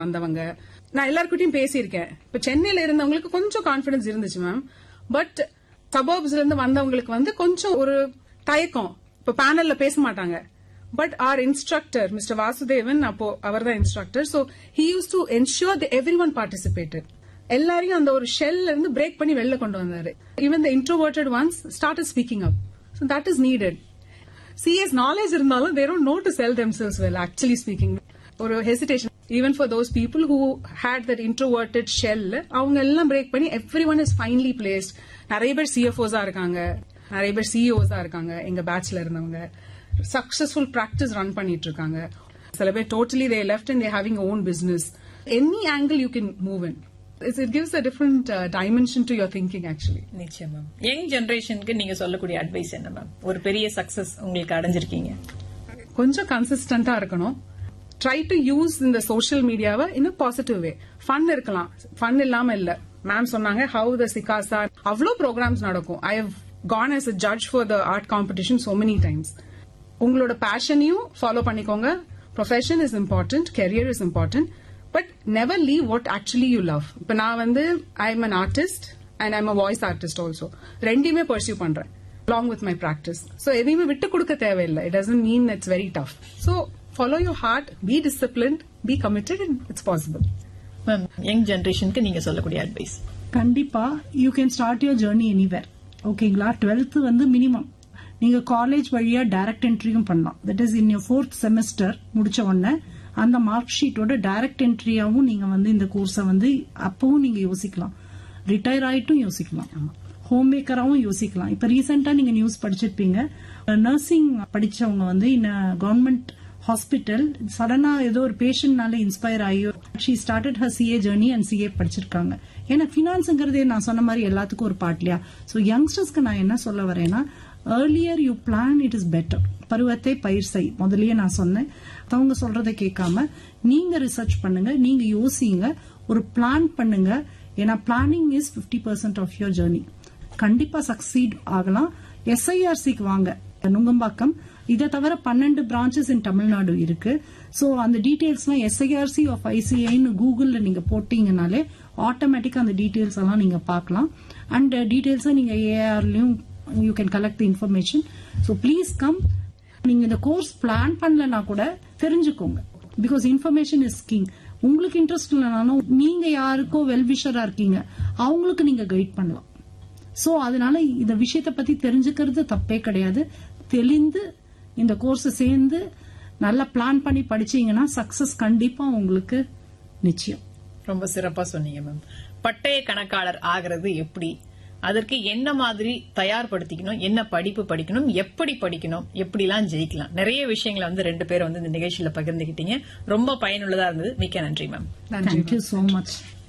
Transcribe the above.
வந்தவங்க நான் எல்லாருக்கிட்டையும் பேசியிருக்கேன் இப்ப சென்னையில இருந்தவங்களுக்கு கொஞ்சம் கான்பிடன்ஸ் இருந்துச்சு மேம் பட் சபர்ப்ஸ்ல இருந்து வந்தவங்களுக்கு வந்து கொஞ்சம் ஒரு தயக்கம் இப்ப பேனல்ல பேச மாட்டாங்க but our instructor mister Vasudevan அப்போ அவர் தான் instructor so he use to ensure every one participated எல்லாரையும் அந்த ஒரு ஷெல்ல இருந்து பிரேக் பண்ணி வெளில கொண்டு வந்தாரு even the introverted ones start speaking up so that is needed CS knowledge இருந்தாலும் there know to sell themselves well actually speaking ஒரு hesitation even for those people who had that introverted shell அவங்க எல்லாம் break பண்ணி every one is finally placed நிறைய பேர் சிஎஃப்ஓஸா இருக்காங்க நிறைய பேர் சிஇஓஸா இருக்காங்க எங்க பேட்ச்ல இருந்தவங்க சக்சஸ்ஃபுல் பிராக்டிஸ் ரன் பண்ணிட்டு இருக்காங்க சில பேர் totally they left and they having own business any angle you can move in it gives a different dimension to your thinking actually நிச்சயம் மேம் யங் ஜெனரேஷனுக்கு நீங்க சொல்லக்கூடிய அட்வைஸ் என்ன மேம் ஒரு பெரிய சக்சஸ் உங்களுக்கு அடைஞ்சிருக்கீங்க கொஞ்சம் கன்சிஸ்டன்டா இருக்கணும் ட்ரை டு யூஸ் இந்த சோஷியல் மீடியாவை இன்னும் பாசிட்டிவ் வே ஃபன் இருக்கலாம் ஃபன் இல்லாம இல்ல மேம் சொன்னாங்க ஹவு த சிகாசா அவ்வளோ ப்ரோக்ராம்ஸ் நடக்கும் I have gone as a judge for the art competition so many times உங்களோட பேஷனையும் ஃபாலோ பண்ணிக்கோங்க profession is important career is important but never leave what actually you love இப்ப நான் வந்து I am an artist and I'm a voice artist also ரெண்டையுமே pursue பண்றேன் along with my practice. So எதையுமே விட்டு கொடுக்க தேவையில்லை it doesn't mean it's very tough. So follow your heart, be disciplined, be committed and it's possible. Ma'am young ஜெனரேஷனுக்கு நீங்க சொல்லக்கூடிய advice கண்டிப்பா you can start your journey anywhere ஓகேங்களா twelfth வந்து மினிமம் நீங்க காலேஜ் வழியா டைரக்ட் என்ட்ரியும் பண்ணலாம் that is in your fourth semester முடிச்ச உடனே அந்த மார்க் ஷீட்டோட டைரக்ட் என்ட்ரியாவும் நீங்க வந்து இந்த கோர்ஸை வந்து அப்பவும் நீங்க யோசிக்கலாம் ரிட்டையர் ஆயிட்டும் யோசிக்கலாம் ஹோம் மேக்கராவும் யோசிக்கலாம் இப்ப ரீசெண்டா நீங்க நியூஸ் படிச்சிருப்பீங்க நர்சிங் படிச்சவங்க வந்து இன்ன கவர்மெண்ட் ஹாஸ்பிட்டல் சடனா ஏதோ ஒரு பேஷண்ட்னால இன்ஸ்பயர் ஆகி she started her CA journey and CA படிச்சிருக்காங்க ஏன்னா பினான்ஸ்ங்கிறதே நான் சொன்ன மாதிரி எல்லாத்துக்கும் ஒரு பார்ட் இல்லையா ஸோ யங்ஸ்டர்ஸ்க்கு நான் என்ன சொல்ல வரேன்னா earlier you plan it is better பருவத்தை பயிர் செய் முதல்லயே நான் சொன்னேன் அவங்க சொல்றதை கேட்காம நீங்க ரிசர்ச் பண்ணுங்க நீங்க யோசிங்க ஒரு பிளான் பண்ணுங்க ஏன்னா planning is 50% percent of your journey கண்டிப்பா சக்சீட் ஆகலாம் எஸ்ஐஆர்சிக்கு வாங்க நுங்கம்பாக்கம் இதை தவிர பன்னெண்டு பிரான்ச்சஸ் இன் தமிழ்நாடு இருக்கு சோ அந்த டீடைல்ஸ்லாம் எஸ்ஐஆர்சி ஆஃப் ஐசிஐன்னு கூகுள்ல நீங்க போட்டீங்கனாலே ஆட்டோமேட்டிக்கா அந்த டீடைல்ஸ் எல்லாம் நீங்க பார்க்கலாம் அண்ட் டீடைல்ஸ் நீங்க ஏஆர்லயும் you can collect the information so please come நீங்க இந்த கோர்ஸ் பிளான் பண்ணலனா கூட தெரிஞ்சுக்கோங்க பிகாஸ் இன்ஃபர்மேஷன் இஸ் கிங் உங்களுக்கு இன்ட்ரெஸ்ட் இல்லைனாலும் நீங்க யாருக்கோ வெல்விஷரா இருக்கீங்க அவங்களுக்கு நீங்க கைட் பண்ணலாம் சோ அதனால இந்த விஷயத்தை பத்தி தெரிஞ்சுக்கிறது தப்பே கிடையாது தெளிந்து இந்த கோர்ஸ் சேர்ந்து நல்லா பிளான் பண்ணி படிச்சீங்கன்னா சக்சஸ் கண்டிப்பா உங்களுக்கு நிச்சயம் ரொம்ப சிறப்பா சொன்னீங்க மேம் பட்டய கணக்காளர் ஆகிறது எப்படி அதற்கு என்ன மாதிரி தயார்படுத்திக்கணும் என்ன படிப்பு படிக்கணும் எப்படி படிக்கணும் எப்படிலாம் ஜெயிக்கலாம் நிறைய விஷயங்களை வந்து ரெண்டு பேரும் வந்து இந்த நிகழ்ச்சியில பகிர்ந்துகிட்டீங்க ரொம்ப பயனுள்ளதா இருந்தது மிக்க நன்றி மேம் நன்றி தேங்க்யூ சோ மச்